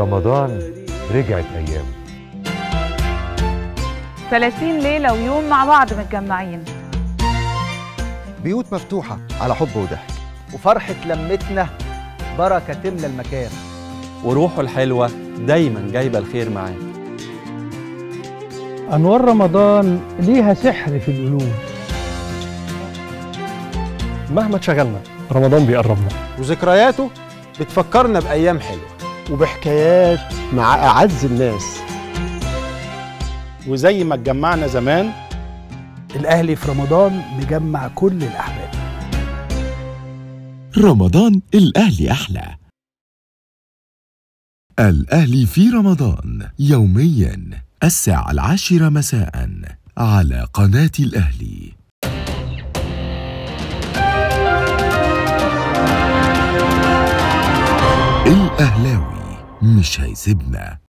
رمضان رجعت أيامه 30 ليلة ويوم مع بعض متجمعين بيوت مفتوحة على حب وضحك وفرحة لمتنا بركة تملى المكان وروحه الحلوة دايما جايبة الخير معاه أنوار رمضان ليها سحر في القلوب مهما اتشغلنا رمضان بيقربنا وذكرياته بتفكرنا بأيام حلوة وبحكايات مع أعز الناس وزي ما اتجمعنا زمان الأهلي في رمضان مجمع كل الأحباب رمضان الأهلي أحلى الأهلي في رمضان يوميا الساعة العاشرة مساء على قناة الأهلي الأهلاوي مش هيسيبنا